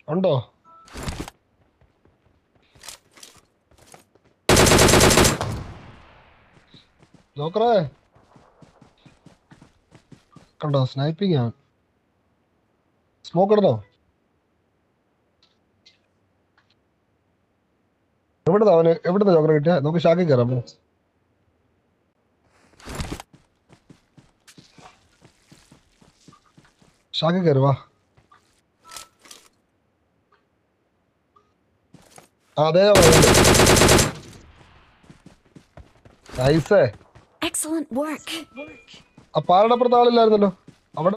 ഉണ്ടോ ജോക്കറേ കണ്ടോ സ്നൈപ്പിംഗ് ആണ് സ്മോക്ക് ഇടണോ എവിടുന്നാ അവന് എവിടുന്ന ജോക്കറെ കിട്ടിയ നമുക്ക് ഷാക്കി കയറാം പോ. ഷാക്കി കയറി വാ അതെ നൈസേ Excellent work. ആ പാലടപ്പുറത്ത് ആളില്ലായിരുന്നല്ലോ